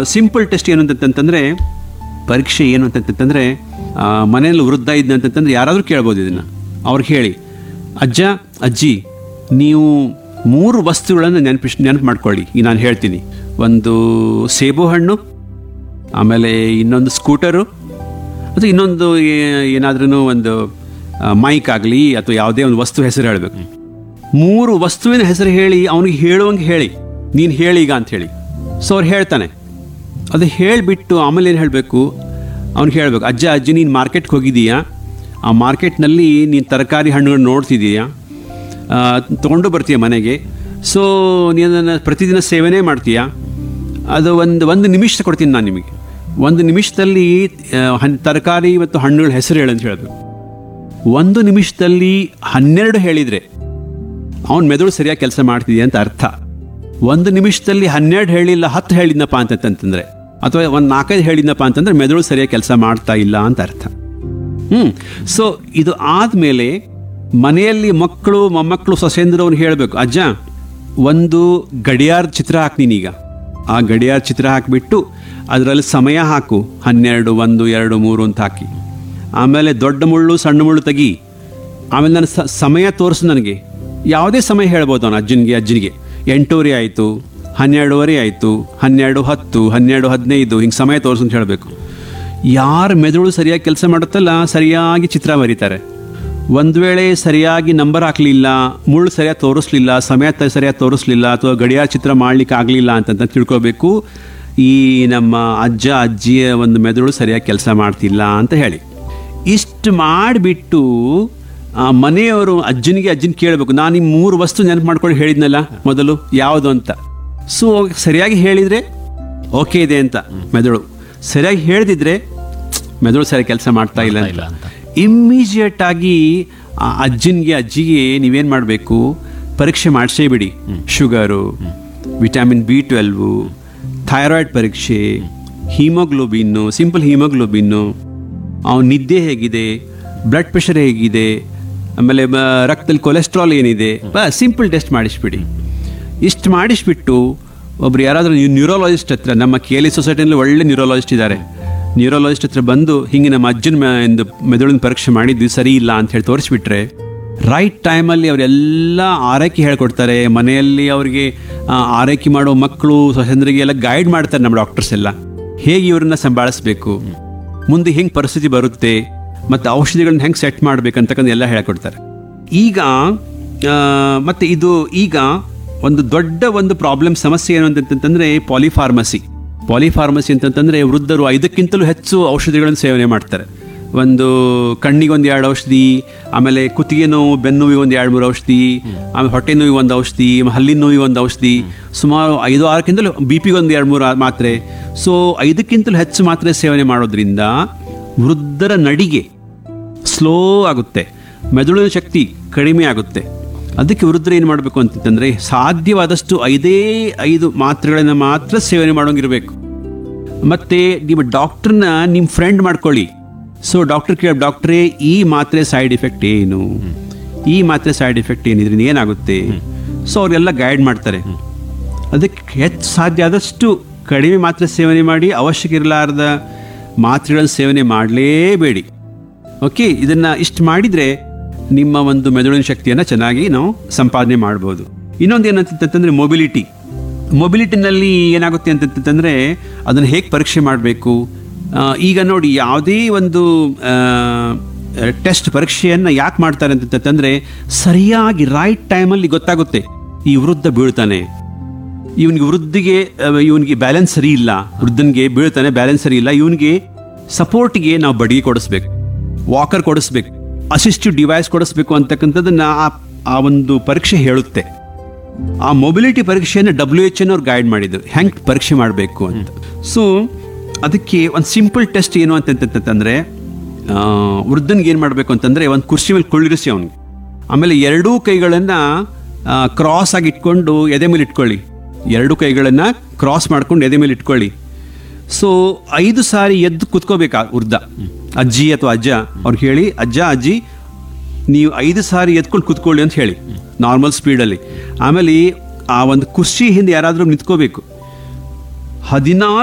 Simple test ಏನು ಅಂತಂತಂದ್ರೆ ಪರೀಕ್ಷೆ ಏನು ಅಂತಂತಂದ್ರೆ ಆ, ಮನೆಯಲ್ಲಿ ವೃದ್ಧ ಇದ್ದ ಅಂತಂತಂದ್ರೆ ಯಾರಾದರೂ ಕೇಳ್ಬೋದು ಇದನ್ನು ಅವ್ರಿಗೆ ಹೇಳಿ ಅಜ್ಜ ಅಜ್ಜಿ ನೀವು ಮೂರು ವಸ್ತುಗಳನ್ನು ನೆನಪಿಸ್ ನೆನಪು ಮಾಡ್ಕೊಳ್ಳಿ ಈಗ ನಾನು ಹೇಳ್ತೀನಿ ಒಂದು ಸೇಬು ಹಣ್ಣು ಆಮೇಲೆ ಇನ್ನೊಂದು ಸ್ಕೂಟರು ಅಥವಾ ಇನ್ನೊಂದು ಏನಾದ್ರೂ ಒಂದು ಮೈಕ್ ಆಗಲಿ ಅಥವಾ ಯಾವುದೇ ಒಂದು ವಸ್ತು ಹೆಸರು ಹೇಳಬೇಕು ಮೂರು ವಸ್ತುವಿನ ಹೆಸರು ಹೇಳಿ ಅವನಿಗೆ ಹೇಳುವಂಗೆ ಹೇಳಿ ನೀನು ಹೇಳಿ ಈಗ ಅಂತ ಹೇಳಿ ಸೊ ಅವ್ರು ಹೇಳ್ತಾನೆ ಅದು ಹೇಳಿಬಿಟ್ಟು ಆಮೇಲೆ ಏನು ಹೇಳಬೇಕು ಅವ್ನಿಗೆ ಹೇಳಬೇಕು ಅಜ್ಜ ಅಜ್ಜಿ ನೀನು ಮಾರ್ಕೆಟ್ಗೆ ಹೋಗಿದ್ದೀಯಾ ಆ ಮಾರ್ಕೆಟ್ನಲ್ಲಿ ನೀನು ತರಕಾರಿ ಹಣ್ಣುಗಳು ನೋಡ್ತಿದ್ದೀಯಾ ಆ, ತಗೊಂಡು ಬರ್ತೀಯ ಮನೆಗೆ ಸೊ ನೀನು ಅದನ್ನು ಪ್ರತಿದಿನ ಸೇವನೆ ಮಾಡ್ತೀಯಾ ಅದು ಒಂದು ಒಂದು ನಿಮಿಷ ಕೊಡ್ತೀನಿ ನಾನು ನಿಮಗೆ ಒಂದು ನಿಮಿಷದಲ್ಲಿ ಆ, ಹನ್ ತರಕಾರಿ ಮತ್ತು ಹಣ್ಣುಗಳ ಹೆಸರು ಹೇಳು ಅಂತ ಹೇಳಬೇಕು ಒಂದು ನಿಮಿಷದಲ್ಲಿ ಹನ್ನೆರಡು ಹೇಳಿದರೆ ಅವನ ಮೆದುಳು ಸರಿಯಾಗಿ ಕೆಲಸ ಮಾಡ್ತಿದೆಯಾ ಅಂತ ಅರ್ಥ ಒಂದು ನಿಮಿಷದಲ್ಲಿ ಹನ್ನೆರಡು ಹೇಳಿಲ್ಲ ಹತ್ತು ಹೇಳಿದ್ನಪ್ಪ ಅಂತಂತಂದ್ರೆ ಅಥವಾ ಒಂದು ನಾಲ್ಕೈದು ಹೇಳಿದ್ನಪ್ಪ ಅಂತಂದ್ರೆ ಮೆದುಳು ಸರಿಯಾಗಿ ಕೆಲಸ ಮಾಡ್ತಾ ಇಲ್ಲ ಅಂತ ಅರ್ಥ ಹ್ಮ್ ಸೊ ಇದು ಆದಮೇಲೆ ಮನೆಯಲ್ಲಿ ಮಕ್ಕಳು ಮೊಮ್ಮಕ್ಕಳು ಸೊಸೆಂದ್ರವ್ರು ಹೇಳಬೇಕು ಅಜ್ಜ ಒಂದು ಗಡಿಯಾರ ಚಿತ್ರ ಹಾಕಿ ನೀನೀಗ ಆ ಗಡಿಯಾರ ಚಿತ್ರ ಹಾಕಿಬಿಟ್ಟು ಅದರಲ್ಲಿ ಸಮಯ ಹಾಕು ಹನ್ನೆರಡು ಒಂದು ಎರಡು ಮೂರು ಅಂತ ಹಾಕಿ ಆಮೇಲೆ ದೊಡ್ಡ ಮುಳ್ಳು ಸಣ್ಣ ಮುಳ್ಳು ತೆಗಿ ಆಮೇಲೆ ನನ್ನ ಸ- ಸಮಯ ತೋರಿಸು ನನಗೆ ಯಾವುದೇ ಸಮಯ ಹೇಳ್ಬೋದು ಅವನು ಅಜ್ಜನಿಗೆ ಅಜ್ಜನಿಗೆ ಎಂಟೂವರೆ ಆಯಿತು ಹನ್ನೆರಡುವರೆ ಆಯಿತು ಹನ್ನೆರಡು ಹತ್ತು ಹನ್ನೆರಡು ಹದಿನೈದು ಹಿಂಗೆ ಸಮಯ ತೋರಿಸು ಅಂತ ಹೇಳಬೇಕು ಯಾರ ಮೆದುಳು ಸರಿಯಾಗಿ ಕೆಲಸ ಮಾಡುತ್ತಲ್ಲ ಸರಿಯಾಗಿ ಚಿತ್ರ ಬರೀತಾರೆ ಒಂದು ವೇಳೆ ಸರಿಯಾಗಿ ನಂಬರ್ ಹಾಕಲಿಲ್ಲ ಮುಳ್ಳು ಸರಿಯಾಗಿ ತೋರಿಸ್ಲಿಲ್ಲ ಸಮಯ ತ- ಸರಿಯಾಗಿ ತೋರಿಸ್ಲಿಲ್ಲ ಅಥವಾ ಗಡಿಯಾರ ಚಿತ್ರ ಮಾಡ್ಲಿಕ್ಕೆ ಆಗಲಿಲ್ಲ ಅಂತಂತ ತಿಳ್ಕೊಬೇಕು ಈ ನಮ್ಮ ಅಜ್ಜ ಅಜ್ಜಿಯ ಒಂದು ಮೆದುಳು ಸರಿಯಾಗಿ ಕೆಲಸ ಮಾಡ್ತಿಲ್ಲ ಅಂತ ಹೇಳಿ ಇಷ್ಟು ಮಾಡಿಬಿಟ್ಟು ಆ ಮನೆಯವರು ಅಜ್ಜನಿಗೆ ಅಜ್ಜನ ಕೇಳಬೇಕು ನಾನು ಈ ಮೂರು ವಸ್ತು ನೆನಪು ಮಾಡ್ಕೊಂಡು ಹೇಳಿದ್ನಲ್ಲ ಮೊದಲು ಯಾವುದು ಅಂತ ಸೊ ಸರಿಯಾಗಿ ಹೇಳಿದರೆ ಓಕೆ ಇದೆ ಅಂತ ಮೆದುಳು ಸರಿಯಾಗಿ ಹೇಳ್ದಿದ್ರೆ ಮೆದುಳು ಸರಿಯಾಗಿ ಕೆಲಸ ಮಾಡ್ತಾ ಇಲ್ಲ ಇಲ್ಲ ಅಂತ ಅಂತ. ಇಮ್ಮಿಡಿಯೇಟ್ ಆಗಿ ಆ ಅಜ್ಜನಿಗೆ ಅಜ್ಜಿಗೆ ನೀವೇನು ಮಾಡಬೇಕು ಪರೀಕ್ಷೆ ಮಾಡಿಸೇ ಬಿಡಿ sugar vitamin B twelve thyroid ಪರೀಕ್ಷೆ ಹೀಮೋಗ್ಲೋಬಿನ್ನು ಸಿಂಪಲ್ ಹೀಮೋಗ್ಲೋಬಿನ್ನು ಅವನ ನಿದ್ದೆ ಹೇಗಿದೆ ಬ್ಲಡ್ ಪ್ರೆಷರ್ ಹೇಗಿದೆ ಆಮೇಲೆ ಬ- ರಕ್ತದಲ್ಲಿ ಕೊಲೆಸ್ಟ್ರಾಲ್ ಏನಿದೆ ಬ ಸಿಂಪಲ್ ಟೆಸ್ಟ್ ಮಾಡಿಸ್ಬಿಡಿ ಇಷ್ಟು ಮಾಡಿಸ್ಬಿಟ್ಟು ಒಬ್ರು ಯಾರಾದರೂ ನ್ಯೂರೋಲಾಜಿಸ್ಟ್ ಹತ್ರ ನಮ್ಮ ಕೆ ಎಲ್ ಸೊಸೈಟಿಯಲ್ಲಿ ಒಳ್ಳೆ ನ್ಯೂರೋಲಾಜಿಸ್ಟ್ ಇದ್ದಾರೆ ನ್ಯೂರೋಲಾಜಿಸ್ಟ್ ಹತ್ರ ಬಂದು ಹಿಂಗೆ ನಮ್ಮ ಅಜ್ಜನ ಮ- ಒಂದು ಮೆದುಳಿನ ಪರೀಕ್ಷೆ ಮಾಡಿದ್ವಿ ಸರಿ ಇಲ್ಲ ಅಂತ ಹೇಳಿ ತೋರಿಸ್ಬಿಟ್ರೆ ರೈಟ್ ಟೈಮಲ್ಲಿ ಅವರೆಲ್ಲ ಆರೈಕೆ ಹೇಳ್ಕೊಡ್ತಾರೆ ಮನೆಯಲ್ಲಿ ಅವರಿಗೆ ಆ, ಆರೈಕೆ ಮಾಡೋ ಮಕ್ಕಳು ಸೊಸೆಂದ್ರಿಗೆ ಎಲ್ಲ ಗೈಡ್ ಮಾಡ್ತಾರೆ ನಮ್ಮ ಡಾಕ್ಟರ್ಸ್ ಎಲ್ಲ ಹೇಗೆ ಇವ್ರನ್ನ ಸಂಭಾಳಿಸ್ಬೇಕು ಮುಂದೆ ಹೆಂಗೆ ಪರಿಸ್ಥಿತಿ ಬರುತ್ತೆ ಮತ್ತು ಔಷಧಿಗಳನ್ನ ಹೆಂಗೆ ಸೆಟ್ ಮಾಡ್ಬೇಕಂತಕ್ಕಂಥ ಎಲ್ಲ ಹೇಳ್ಕೊಡ್ತಾರೆ ಈಗ ಆ, ಮತ್ತೆ ಇದು ಈಗ ಒಂದು ದೊಡ್ಡ ಒಂದು ಪ್ರಾಬ್ಲಮ್ ಸಮಸ್ಯೆ ಏನು ಅಂತಂತಂದ್ರೆ ಪಾಲಿಫಾರ್ಮಸಿ ಪಾಲಿಫಾರ್ಮಸಿ ಅಂತಂತಂದ್ರೆ ವೃದ್ಧರು ಐದಕ್ಕಿಂತಲೂ ಹೆಚ್ಚು ಔಷಧಿಗಳನ್ನು ಸೇವನೆ ಮಾಡ್ತಾರೆ ಒಂದು ಕಣ್ಣಿಗೆ ಒಂದು ಎರಡು ಔಷಧಿ ಆಮೇಲೆ ಕುತ್ತಿಗೆ ನೋವು ಬೆನ್ನು ನೋವಿಗೆ ಒಂದು ಎರಡು ಮೂರು ಔಷಧಿ ಆಮೇಲೆ ಹೊಟ್ಟೆ ನೋವಿಗೆ ಒಂದು ಔಷಧಿ ಹಲ್ಲಿನ ನೋವಿಗೆ ಒಂದು ಔಷಧಿ ಸುಮಾರು ಐದು ಆರಕ್ಕಿಂತಲೂ ಬಿ ಪಿಗೆ ಒಂದು ಎರಡು ಮೂರು ಮಾತ್ರೆ ಸೊ ಐದಕ್ಕಿಂತಲೂ ಹೆಚ್ಚು ಮಾತ್ರೆ ಸೇವನೆ ಮಾಡೋದ್ರಿಂದ ವೃದ್ಧರ ನಡಿಗೆ ಸ್ಲೋ ಆಗುತ್ತೆ ಮೆದುಳಿನ ಶಕ್ತಿ ಕಡಿಮೆ ಆಗುತ್ತೆ ಅದಕ್ಕೆ ವೃದ್ಧರು ಏನು ಮಾಡಬೇಕು ಅಂತಂದರೆ ಸಾಧ್ಯವಾದಷ್ಟು ಐದೇ ಐದು ಮಾತ್ರೆಗಳನ್ನು ಮಾತ್ರ ಸೇವನೆ ಮಾಡೋಂಗಿರಬೇಕು ಮತ್ತು ನಿಮ್ಮ ಡಾಕ್ಟ್ರನ್ನ ನಿಮ್ಮ ಫ್ರೆಂಡ್ ಮಾಡ್ಕೊಳ್ಳಿ ಸೊ ಡಾಕ್ಟರ್ ಕೇಳಿ ಡಾಕ್ಟ್ರೇ ಈ ಮಾತ್ರೆ ಸೈಡ್ ಎಫೆಕ್ಟ್ ಏನು ಈ ಮಾತ್ರೆ ಸೈಡ್ ಎಫೆಕ್ಟ್ ಏನಿದ್ರಿಂದ ಏನಾಗುತ್ತೆ ಸೊ ಅವರೆಲ್ಲ ಗೈಡ್ ಮಾಡ್ತಾರೆ ಅದಕ್ಕೆ ಹೆಚ್ಚು ಸಾಧ್ಯ ಆದಷ್ಟು ಕಡಿಮೆ ಮಾತ್ರೆ ಸೇವನೆ ಮಾಡಿ ಅವಶ್ಯಕ ಇರಲಾರ್ದ ಮಾತ್ರೆಗಳನ್ನು ಸೇವನೆ ಮಾಡಲೇಬೇಡಿ ಓಕೆ ಇದನ್ನು ಇಷ್ಟು ಮಾಡಿದರೆ ನಿಮ್ಮ ಒಂದು ಮೆದುಳಿನ ಶಕ್ತಿಯನ್ನು ಚೆನ್ನಾಗಿ ನಾವು ಸಂಪಾದನೆ ಮಾಡ್ಬೋದು ಇನ್ನೊಂದು ಏನಂತಂತಂದರೆ ಮೊಬಿಲಿಟಿ ಮೊಬಿಲಿಟಿನಲ್ಲಿ ಏನಾಗುತ್ತೆ ಅಂತಂತಂದರೆ ಅದನ್ನು ಹೇಗೆ ಪರೀಕ್ಷೆ ಮಾಡಬೇಕು ಈಗ ನೋಡಿ ಯಾವುದೇ ಒಂದು ಟೆಸ್ಟ್ ಪರೀಕ್ಷೆಯನ್ನು ಯಾಕೆ ಮಾಡ್ತಾರೆ ಅಂತಂತಂದರೆ ಸರಿಯಾಗಿ ರೈಟ್ ಟೈಮಲ್ಲಿ ಗೊತ್ತಾಗುತ್ತೆ ಈ ವೃದ್ಧ ಬೀಳ್ತಾನೆ ಇವನಿಗೆ ವೃದ್ಧಿಗೆ ಇವನಿಗೆ ಬ್ಯಾಲೆನ್ಸ್ ಸರಿ ಇಲ್ಲ ವೃದ್ಧನಿಗೆ ಬೀಳ್ತಾನೆ ಬ್ಯಾಲೆನ್ಸ್ ಸರಿ ಇಲ್ಲ ಇವನಿಗೆ ಸಪೋರ್ಟ್ಗೆ ನಾವು ಬಡಿಗೆ ಕೊಡಿಸ್ಬೇಕು ವಾಕರ್ ಕೊಡಿಸ್ಬೇಕು ಅಸಿಸ್ಟಿವ್ ಡಿವೈಸ್ ಕೊಡಿಸ್ಬೇಕು ಅಂತಕ್ಕಂಥದ್ದನ್ನ ಆ ಆ ಒಂದು ಪರೀಕ್ಷೆ ಹೇಳುತ್ತೆ ಆ ಮೊಬಿಲಿಟಿ ಪರೀಕ್ಷೆಯನ್ನು ಡಬ್ಲ್ಯೂ ಎಚ್ ಎನ್ ಅವ್ರು ಗೈಡ್ ಮಾಡಿದ್ರು ಹೆಂಗೆ ಪರೀಕ್ಷೆ ಮಾಡಬೇಕು ಅಂತ ಸೊ ಅದಕ್ಕೆ ಒಂದು ಸಿಂಪಲ್ ಟೆಸ್ಟ್ ಏನು ಅಂತಂತಂದ್ರೆ ವೃದ್ಧನಿಗೆ ಏನು ಮಾಡಬೇಕು ಅಂತಂದರೆ ಒಂದು ಕುರ್ಚಿ ಮೇಲೆ ಕುಳ್ಳಿರಿಸಿ ಅವನಿಗೆ ಆಮೇಲೆ ಎರಡೂ ಕೈಗಳನ್ನು ಕ್ರಾಸ್ ಆಗಿ ಇಟ್ಕೊಂಡು ಎದೆ ಮೇಲೆ ಇಟ್ಕೊಳ್ಳಿ ಎರಡು ಕೈಗಳನ್ನು ಕ್ರಾಸ್ ಮಾಡ್ಕೊಂಡು ಎದೆ ಮೇಲೆ ಇಟ್ಕೊಳ್ಳಿ ಸೊ ಐದು ಸಾರಿ ಎದ್ದು ಕುತ್ಕೋಬೇಕಾ ವೃದ್ಧ ಅಜ್ಜಿ ಅಥವಾ ಅಜ್ಜ ಅವ್ರಿಗೆ ಹೇಳಿ ಅಜ್ಜ ಅಜ್ಜಿ ನೀವು ಐದು ಸಾರಿ ಎದ್ಕೊಂಡು ಕುತ್ಕೊಳ್ಳಿ ಅಂತ ಹೇಳಿ ನಾರ್ಮಲ್ ಸ್ಪೀಡಲ್ಲಿ ಆಮೇಲೆ ಆ ಒಂದು ಕುರ್ಚಿ ಹಿಂದೆ ಯಾರಾದರೂ ನಿಂತ್ಕೋಬೇಕು ಹದಿನಾಲ್ಕು